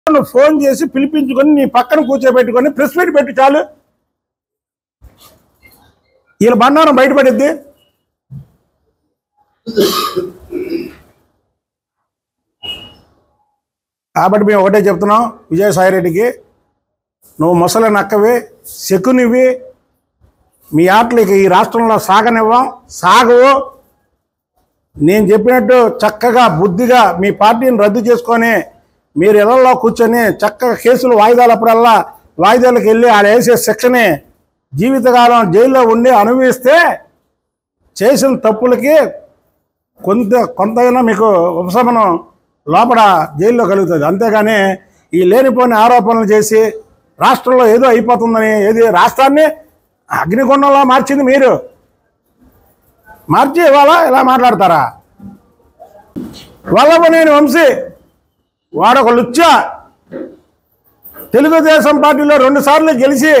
నువ్వు ఫోన్ చేసి పిలిపించుకొని నీ పక్కన కూర్చోబెట్టుకొని ప్రెస్ మీట్ పెట్టు చాలు వీళ్ళ బండారం బయటపడిద్ది కాబట్టి మేము ఒకటే చెప్తున్నాం విజయసాయిరెడ్డికి నువ్వు ముసలి నక్కవి శకునివి మీ ఆటలకి ఈ రాష్ట్రంలో సాగనివ్వం సాగవు నేను చెప్పినట్టు చక్కగా బుద్ధిగా మీ పార్టీని రద్దు చేసుకొని మీరు ఇళ్లలో కూర్చొని చక్కగా కేసులు వాయిదాలప్పుడల్లా వాయిదాలకు వెళ్ళి ఆడ వేసే శిక్షని జీవితకాలం జైల్లో ఉండి అనుభవిస్తే చేసిన తప్పులకి కొంత కొంతైనా మీకు ఉపశమనం లోపల జైల్లో కలుగుతుంది అంతేగాని ఈ లేనిపోని ఆరోపణలు చేసి రాష్ట్రంలో ఏదో అయిపోతుందని ఏది రాష్ట్రాన్ని అగ్నిగుండంలో మార్చింది మీరు మార్చి ఇవాళ ఇలా మాట్లాడతారా వల్లభనేని వంశీ వాడొక లుచ్చ తెలుగుదేశం పార్టీలో రెండు సార్లు గెలిచి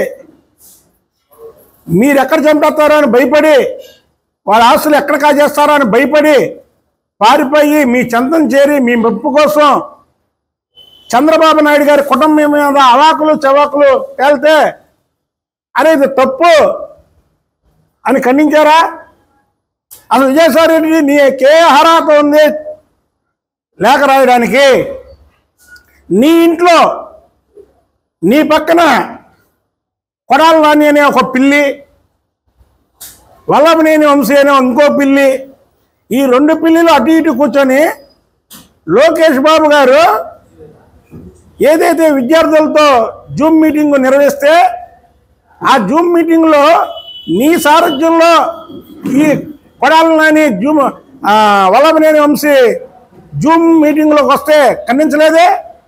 మీరు ఎక్కడ చంపేస్తారో అని భయపడి వాళ్ళ ఆస్తులు ఎక్కడ కాజేస్తారో అని భయపడి పారిపోయి మీ చందం చేరి మీ మెప్పు కోసం చంద్రబాబు నాయుడు గారి కుటుంబం మీద అవాకులు చవాకులు తేలితే అరే ఇది తప్పు అని ఖండించారా అసలు విజయసాయి రెడ్డి నీకే అర్హత ఉంది లేఖ రాయడానికి నీ ఇంట్లో నీ పక్కన కొడాల నాని అనే ఒక పిల్లి వల్లభనేని వంశీ అనే ఇంకో పిల్లి ఈ రెండు పిల్లిలు అటు ఇటు కూర్చొని లోకేష్ బాబు గారు ఏదైతే విద్యార్థులతో జూమ్ మీటింగ్ నిర్వహిస్తే ఆ జూమ్ మీటింగ్లో నీ సారథ్యంలో ఈ కొడాల నాని జూమ్ ఆ, వల్లభనేని వంశీ జూమ్ మీటింగ్లోకి వస్తే ఖండించలేదే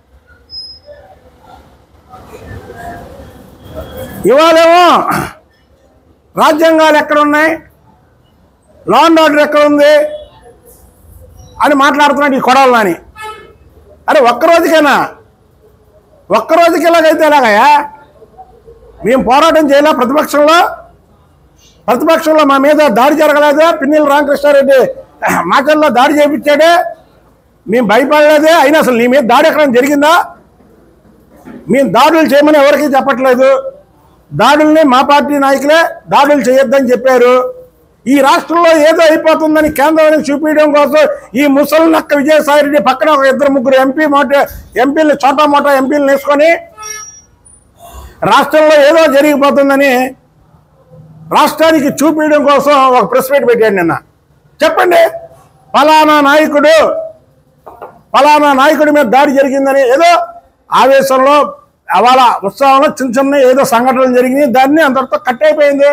ఇవాళేమో రాజ్యాంగాలు ఎక్కడ ఉన్నాయి లా అండ్ ఆర్డర్ ఎక్కడ ఉంది అని మాట్లాడుతున్నాడు ఈ కొడాలి నాని అరే ఒక్క రోజుకేనా ఒక్క రోజుకి ఎలాగైతే ఎలాగయా మేము పోరాటం చేయలే ప్రతిపక్షంలో ప్రతిపక్షంలో మా మీద దాడి జరగలేదా పిన్నెల రామకృష్ణారెడ్డి మాటల్లో దాడి చేయించాడే మేము భయపడలేదే అయినా అసలు నీ మీద దాడి ఎక్కడ జరిగిందా మేము దాడులు చేయమని ఎవరికీ చెప్పట్లేదు దాడుల్ని మా పార్టీ నాయకులే దాడులు చేయొద్దని చెప్పారు ఈ రాష్ట్రంలో ఏదో అయిపోతుందని కేంద్రానికి చూపించడం కోసం ఈ ముసలి నక్క విజయసాయిరెడ్డి పక్కన ఒక ఇద్దరు ముగ్గురు ఎంపీ మోట ఎంపీలు చోటా మోటా ఎంపీలు వేసుకొని రాష్ట్రంలో ఏదో జరిగిపోతుందని రాష్ట్రానికి చూపించడం కోసం ఒక ప్రెస్ మీట్ పెట్టాడు నిన్న చెప్పండి ఫలానా నాయకుడు ఫలానా నాయకుడి మీద దాడి జరిగిందని ఏదో ఆవేశంలో అవాళ ఉత్సవంలో చిన్న చిన్న ఏదో సంఘటనలు జరిగినాయి దాన్ని అంతటితో కట్ అయిపోయింది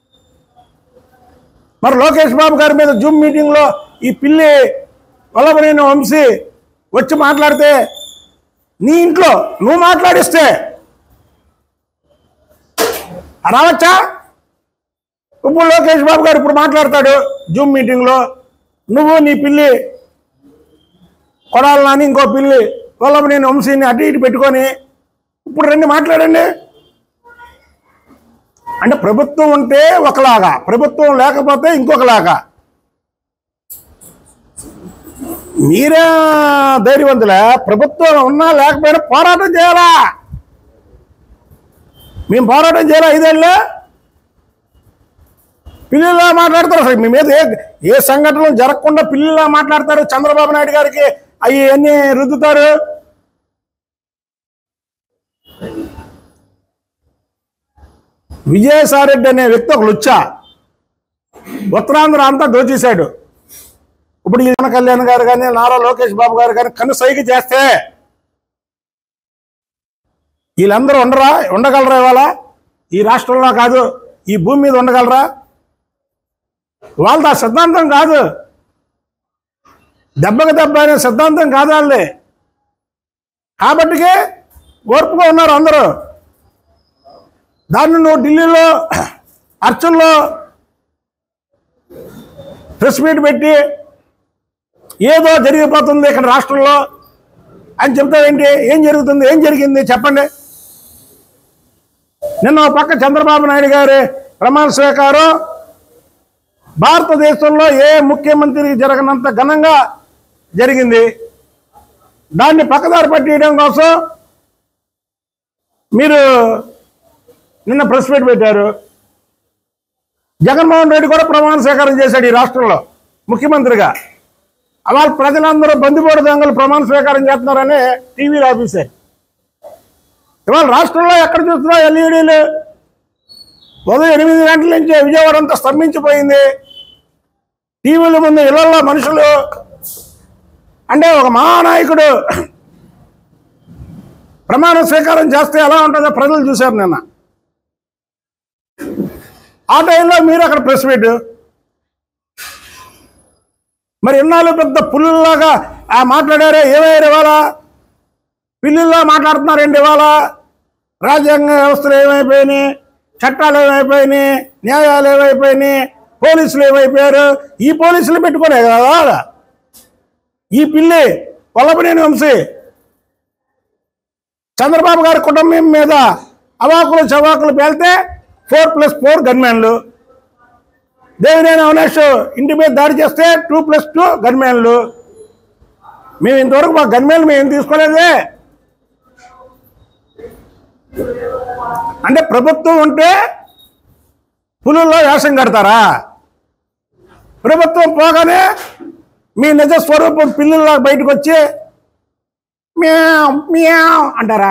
మరి లోకేష్ బాబు గారి మీద జూమ్ మీటింగ్లో ఈ పిల్లి వల్లభనేని వంశీ వచ్చి మాట్లాడితే నీ ఇంట్లో నువ్వు మాట్లాడిస్తే రావచ్చా ఇప్పుడు లోకేష్ బాబు గారు ఇప్పుడు మాట్లాడతాడు జూమ్ మీటింగ్లో నువ్వు నీ పిల్లి కొడాలి నాని ఇంకో పిల్లి వల్లభనేని వంశీని అటు ఇటు పెట్టుకొని ఇప్పుడు రండి మాట్లాడండి అంటే ప్రభుత్వం ఉంటే ఒకలాగా ప్రభుత్వం లేకపోతే ఇంకొకలాగా మీరే ధైర్యవంతులే ప్రభుత్వం ఉన్నా లేకపోయినా పోరాటం చేయాలా మేము పోరాటం చేయాలా ఐదేళ్ళు పిల్లలా మాట్లాడతారు అసలు మీ మీద ఏ ఏ సంఘటనలు జరగకుండా పిల్లలా మాట్లాడతారు చంద్రబాబు నాయుడు గారికి అవి అన్ని రుద్దుతారు విజయసాయిరెడ్డి అనే వ్యక్తి ఒక లుచ్చ ఉత్తరాంధ్ర అంతా దోచేశాడు ఇప్పుడు ఈ పవన్ కళ్యాణ్ గారు కానీ నారా లోకేష్ బాబు గారు కానీ కన్ను సైకి చేస్తే వీళ్ళందరూ ఉండరా ఉండగలరా ఇవాళ ఈ రాష్ట్రంలో కాదు ఈ భూమి మీద ఉండగలరా వాళ్ళది ఆ సిద్ధాంతం కాదు దెబ్బకి దెబ్బ అనే సిద్ధాంతం కాదు వాళ్ళది కాబట్టికే ఓర్పుగా ఉన్నారు అందరూ దాన్ని నువ్వు ఢిల్లీలో అర్చనలో ప్రెస్ మీట్ పెట్టి ఏదో జరిగిపోతుంది ఇక్కడ రాష్ట్రంలో అని చెప్తావేంటి ఏం జరుగుతుంది ఏం జరిగింది చెప్పండి నిన్న ఒక పక్క చంద్రబాబు నాయుడు గారి ప్రమాణ స్వీకారం భారతదేశంలో ఏ ముఖ్యమంత్రికి జరగనంత ఘనంగా జరిగింది దాన్ని పక్కదారి పట్టియడం కోసం మీరు నిన్న ప్రెస్ మీట్ పెట్టారు జగన్మోహన్ రెడ్డి కూడా ప్రమాణ స్వీకారం చేశాడు ఈ రాష్ట్రంలో ముఖ్యమంత్రిగా అవాళ ప్రజలందరూ బందిపోటు దొంగలు ప్రమాణ స్వీకారం చేస్తున్నారని టీవీలో ఆఫీసారు ఇవాళ రాష్ట్రంలో ఎక్కడ చూస్తున్నా ఎల్ఈడీలు ఉదయం ఎనిమిది గంటల నుంచి విజయవాడ అంతా స్తంభించిపోయింది టీవీల ముందు ఇళ్లలో మనుషులు అంటే ఒక మహానాయకుడు ప్రమాణ స్వీకారం చేస్తే ఎలా ఉంటుందో ప్రజలు చూశారు నిన్న ఆ టైంలో మీరు అక్కడ ప్రెస్ మీట్ మరి ఇన్నాళ్ళు పెద్ద పుల్లులాగా ఆ మాట్లాడారే ఏమయ్యారు ఇవాళ పిల్లుల్లో మాట్లాడుతున్నారండి ఇవాళ రాజ్యాంగ వ్యవస్థలు ఏమైపోయినాయి చట్టాలు ఏమైపోయినాయి న్యాయాలు ఏమైపోయినాయి పోలీసులు ఏమైపోయారు ఈ పోలీసులు పెట్టుకునే కదా ఈ పిల్లి కొల్లపనేని వంశీ చంద్రబాబు గారి కుటుంబం మీద అవాకులు చవాకులు పేలితే ఫోర్ ప్లస్ ఫోర్ గన్మెన్లు దేవినేని అవినాష్ ఇంటి మీద దాడి చేస్తే టూ ప్లస్ టూ గన్మెన్లు మేము ఇంతవరకు మా గన్మెన్లు మేము ఏం తీసుకోలేదే అంటే ప్రభుత్వం ఉంటే పులుల్లో వేషం కడతారా ప్రభుత్వం పోగానే మీ నిజ స్వరూపం పిల్లల్లా బయటకు వచ్చి మ్యావ్ మ్యావ్ అంటారా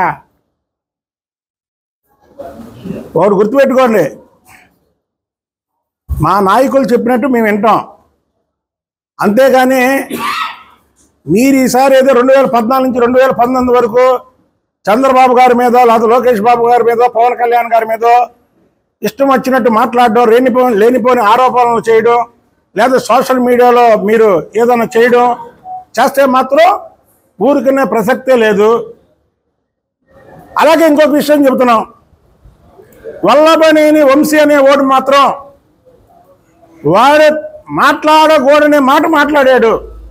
వాడు గుర్తుపెట్టుకోండి మా నాయకులు చెప్పినట్టు మేము వింటాం అంతేగాని మీరు ఈసారి ఏదో రెండు వేల పద్నాలుగు నుంచి రెండు వేల పంతొమ్మిది వరకు చంద్రబాబు గారి మీద లేదా లోకేష్ బాబు గారి మీద పవన్ కళ్యాణ్ గారి మీద ఇష్టం వచ్చినట్టు మాట్లాడడం లేనిపోని లేనిపోని ఆరోపణలు చేయడం లేదా సోషల్ మీడియాలో మీరు ఏదైనా చేయడం చేస్తే మాత్రం ఊరికనే ప్రసక్తే లేదు అలాగే ఇంకొక విషయం చెబుతున్నాం వల్లభనేని వంశీ అనే ఓటు మాత్రం వాడు మాట్లాడకూడనే మాట మాట్లాడాడు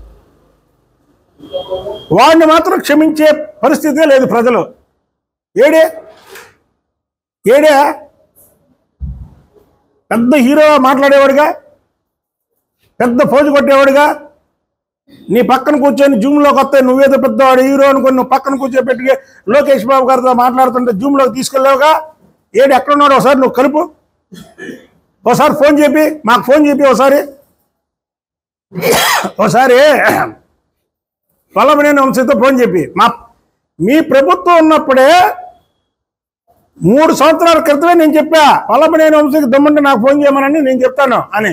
వాడిని మాత్రం క్షమించే పరిస్థితే లేదు ప్రజలు ఏడే ఏడే పెద్ద హీరో మాట్లాడేవాడుగా పెద్ద పోజు కొట్టేవాడుగా నీ పక్కన కూర్చొని జూమ్లోకి వస్తే నువ్వేదో పెద్దవాడు హీరో అనుకుని నువ్వు పక్కన కూర్చోబెట్టి లోకేష్ బాబు గారితో మాట్లాడుతుంటే జూమ్లోకి తీసుకెళ్ళావుగా ఏడు ఎక్కడున్నాడు ఒకసారి నువ్వు కలుపు ఒకసారి ఫోన్ చెప్పి మాకు ఫోన్ చెప్పి ఒకసారి ఒకసారి వల్లభనేని వంశీతో ఫోన్ చెప్పి మా మీ ప్రభుత్వం ఉన్నప్పుడే మూడు సంవత్సరాల క్రితమే నేను చెప్పా వల్లభనేని వంశీకి దమ్ముంటే నాకు ఫోన్ చేయమనని నేను చెప్తాను అని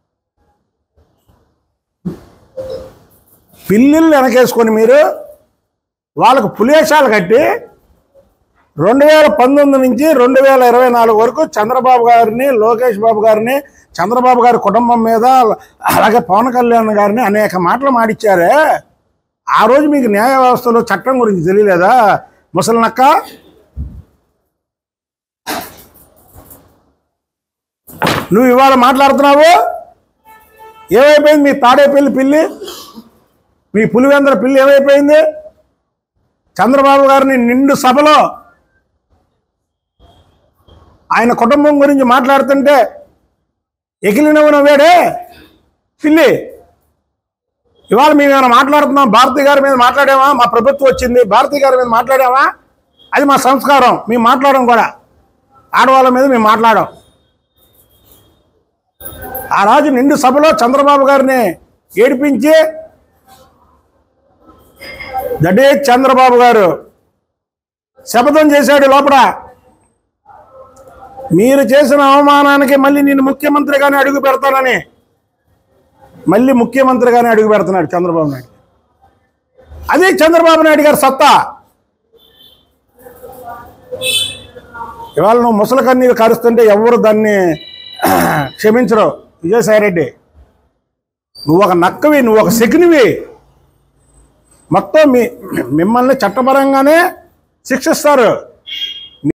పిల్లిళ్ళు వెనకేసుకొని మీరు వాళ్ళకు పులేశాలు కట్టి రెండు వేల పంతొమ్మిది నుంచి రెండు వేల ఇరవై నాలుగు వరకు చంద్రబాబు గారిని లోకేష్ బాబు గారిని చంద్రబాబు గారి కుటుంబం మీద అలాగే పవన్ కళ్యాణ్ గారిని అనేక మాటలు మాడిచ్చారే ఆ రోజు మీకు న్యాయ వ్యవస్థలో చట్టం గురించి తెలియలేదా ముసలినక్క నువ్వు ఇవాళ మాట్లాడుతున్నావు ఏమైపోయింది మీ తాడేపల్లి పిల్లి మీ పులివెందర పిల్లి ఏమైపోయింది చంద్రబాబు గారిని నిండు సభలో ఆయన కుటుంబం గురించి మాట్లాడుతుంటే ఎగిలినవు నవ్వాడే పిల్లి ఇవాళ మేము ఏమైనా మాట్లాడుతున్నాం భారతి గారి మీద మాట్లాడామా మా ప్రభుత్వం వచ్చింది భారతి గారి మీద మాట్లాడామా అది మా సంస్కారం మేము మాట్లాడడం కూడా ఆడవాళ్ళ మీద మేము మాట్లాడాం ఆ రాజు నిండు సభలో చంద్రబాబు గారిని ఏడిపించి దడే చంద్రబాబు గారు శపథం చేశాడు లోపల మీరు చేసిన అవమానానికి మళ్ళీ నేను ముఖ్యమంత్రిగానే అడుగు పెడతానని మళ్ళీ ముఖ్యమంత్రిగానే అడుగు పెడుతున్నాడు చంద్రబాబు నాయుడు అదే చంద్రబాబు నాయుడు గారి సత్తా ఇవాళ నువ్వు ముసలి కన్నీరు కరుస్తుంటే ఎవరు దాన్ని క్షమించరు విజయసాయిరెడ్డి నువ్వు ఒక నక్కవి నువ్వు ఒక శకునివి మొత్తం మీ మిమ్మల్ని చట్టపరంగానే శిక్షిస్తారు